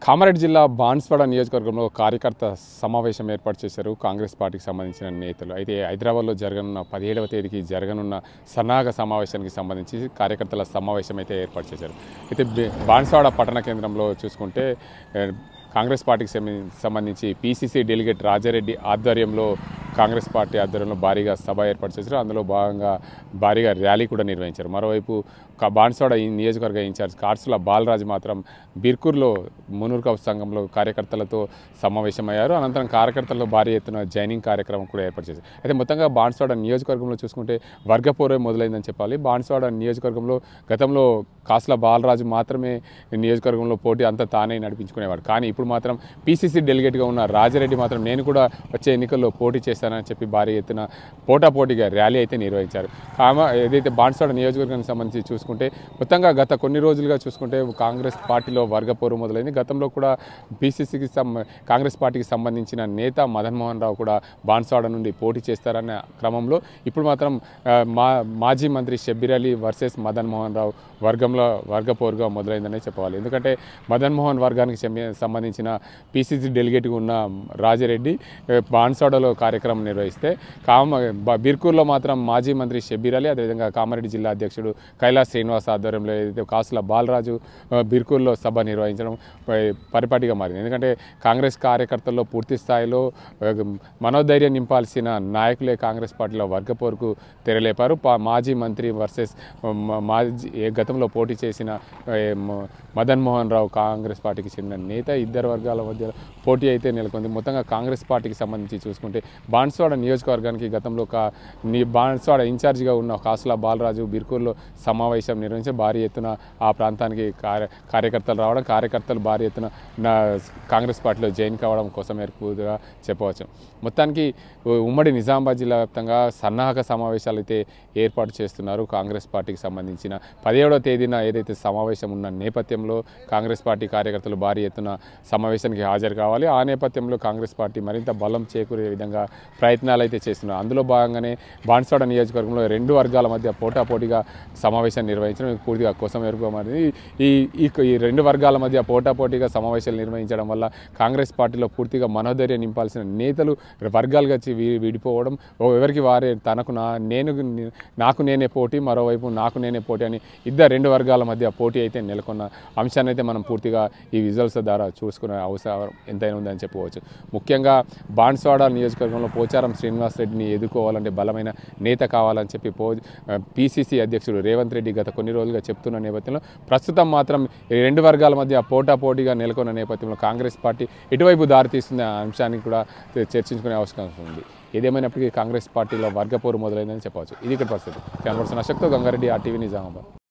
కామారెడ్డి జిల్లా బాన్స్వాడ నియోజకవర్గంలో కార్యకర్త సమావేశం ఏర్పాటు చేశారు కాంగ్రెస్ పార్టీకి సంబంధించిన నేతలు అయితే హైదరాబాద్లో జరగనున్న పదిహేడవ తేదీకి జరగనున్న సన్నాహక సమావేశానికి సంబంధించి కార్యకర్తల సమావేశం అయితే ఏర్పాటు చేశారు అయితే బి- బాన్స్వాడ పట్టణ కేంద్రంలో చూసుకుంటే ఏ, కాంగ్రెస్ పార్టీకి సంబంధి- సంబంధించి పీసీసీ డెలిగేట్ రాజారెడ్డి ఆధ్వర్యంలో కాంగ్రెస్ పార్టీ ఆధ్వర్యంలో భారీగా సభ ఏర్పాటు చేశారు అందులో భాగంగా భారీగా ర్యాలీ కూడా నిర్వహించారు మరోవైపు క- బాన్స్వాడ ఈ నియోజకవర్గ ఇన్ఛార్జ్ కార్సుల బాలరాజు మాత్రం బీర్కూర్లో మునూరు కౌ సంఘంలో కార్యకర్తలతో సమావేశమయ్యారు అనంతరం కార్యకర్తలతో భారీ ఎత్తున జైనింగ్ కార్యక్రమం కూడా ఏర్పాటు చేశారు అయితే మొత్తంగా బాన్స్వాడ నియోజకవర్గంలో చూసుకుంటే వర్గపోరే మొదలైందని చెప్పాలి బాన్స్వాడ నియోజకవర్గంలో గతంలో కాసుల బాలరాజు మాత్రమే ఈ నియోజకవర్గంలో పోటీ అంతా తానే నడిపించుకునేవాడు కానీ ఇప్పుడు మాత్రం పీసీసీ డెలిగేట్గా ఉన్న రాజారెడ్డి మాత్రం నేను కూడా వచ్చే ఎన్నికల్లో పోటీ చేస్తానని చెప్పి భారీ ఎత్తున పోటాపోటీగా ర్యాలీ అయితే నిర్వహించారు కామ ఏదైతే బాన్స్వాడ నియోజకవర్గానికి సంబంధించి చూసుకుంటే మొత్తంగా గత కొన్ని రోజులుగా చూసుకుంటే కాంగ్రెస్ పార్టీలో వర్గపోరు మొదలైంది గతంలో కూడా బీసీసీకి సం కాంగ్రెస్ పార్టీకి సంబంధించిన నేత మదన్ మోహన్ రావు కూడా బాన్స్వాడ నుండి పోటీ చేస్తారన్న క్రమంలో ఇప్పుడు మాత్రం ఆ, మా మాజీ మంత్రి షబ్బీర్ అలీ వర్సెస్ మదన్ మోహన్ రావు వర్గంలో వర్గపోరుగా మొదలైందనే చెప్పాలి ఎందుకంటే మదన్ మోహన్ వర్గానికి చెంది- సంబంధించిన పీసీసీ డెలిగేట్గా ఉన్న రాజిరెడ్డి ఏ, బాన్స్వాడలో కార్యక్రమం నిర్వహిస్తే కామ బ- బిర్కూర్లో మాత్రం మాజీ మంత్రి షబ్బీర్ అలీ అదేవిధంగా కామారెడ్డి జిల్లా అధ్యక్షుడు కైలాస్ శ్రీనివాస్ ఆధ్వర్యంలో ఏదైతే కాసుల బాలరాజు ఆ, బిర్కూర్లో సభ నిర్వహించడం పై- పరిపాటిగా మారింది ఎందుకంటే కాంగ్రెస్ కార్యకర్తల్లో పూర్తి స్థాయిలో ఆ, మనోధైర్యం నింపాల్సిన నాయకులే కాంగ్రెస్ పార్టీలో వర్గపోరుకు తెరలేపారు పా- మాజీ మంత్రి వర్సెస్ మ- మాజీ ఏ గతంలో పోటీ చేసిన ఏ, మ- మదన్ మోహన్ రావు కాంగ్రెస్ పార్టీకి చెందిన నేత ఇద్దరు వర్గాల మధ్య పోటీ అయితే నెలకొంది మొత్తంగా కాంగ్రెస్ పార్టీకి సంబంధించి చూసుకుంటే బాన్స్వాడ నియోజకవర్గానికి గతంలో ఒక నీ బాన్స్వాడ ఇన్ఛార్జిగా ఉన్న కాసుల బాలరాజు బిర్కూర్లో సమావేశం నిర్వహించి భారీ ఎత్తున ఆ ప్రాంతానికి కార్య కార్యకర్తలు రావడం కార్యకర్తలు భారీ ఎత్తున నా కాంగ్రెస్ పార్టీలో జాయిన్ కావడం కోసం ఎక్కువగా చెప్పవచ్చు మొత్తానికి ఉ- ఉమ్మడి నిజామాబాద్ జిల్లా వ్యాప్తంగా సన్నాహక సమావేశాలు అయితే ఏర్పాటు చేస్తున్నారు కాంగ్రెస్ పార్టీకి సంబంధించిన పదిహేడవ తేదీన ఏదైతే సమావేశం ఉన్న నేపథ్యంలో కాంగ్రెస్ పార్టీ కార్యకర్తలు భారీ ఎత్తున సమావేశానికి హాజరు కావాలి ఆ నేపథ్యంలో కాంగ్రెస్ పార్టీ మరింత బలం చేకూరే విధంగా ప్రయత్నాలు అయితే చేస్తున్నారు అందులో భాగంగానే బాన్స్వాడ నియోజకవర్గంలో రెండు వర్గాల మధ్య పోటాపోటీగా సమావేశాన్ని నిర్వహించడం ఇది పూర్తిగా కోసం ఏర్పడింది ఈ ఈ ఈ రెండు వర్గాల మధ్య పోటాపోటీగా సమావేశాలు నిర్వహించడం వల్ల కాంగ్రెస్ పార్టీలో పూర్తిగా మనోధైర్యం నింపాల్సిన నేతలు వర్గాలుగా వచ్చి వీ- విడిపోవడం ఓ ఎవరికి వారే తనకు నా నేను నాకు నేనే పోటీ మరోవైపు నాకు నేనే పోటీ అని ఇద్దరు రెండు వర్గాల మధ్య పోటీ అయితే నెలకొన్న అంశాన్ని అయితే మనం పూర్తిగా ఈ విజువల్స్ ద్వారా చూసుకునే అవసరం ఎంతైనా ఉందని చెప్పవచ్చు ముఖ్యంగా బాన్స్వాడ నియోజకవర్గంలో పోచారం శ్రీనివాస్ రెడ్డిని ఎదుర్కోవాలంటే బలమైన నేత కావాలని చెప్పి పో పీసీసీ అధ్యక్షుడు రేవంత్ రెడ్డి గత కొన్ని రోజులుగా చెప్తున్న నేపథ్యంలో ప్రస్తుతం మాత్రం ఈ రెండు వర్గాల మధ్య పోటాపోటీగా నెలకొన్న నేపథ్యంలో కాంగ్రెస్ పార్టీ ఎటువైపు దారితీస్తున్న అంశానికి కూడా చర్చించుకునే అవకాశం ఉంది ఏదేమైనప్పటికీ కాంగ్రెస్ పార్టీలో వర్గపోరు మొదలైందని చెప్పవచ్చు ఇది ఇక్కడ పరిస్థితి కెమెరా పర్సన్ అశోక్తో గంగారెడ్డి ఆర్టీవీ నిజామాబాద్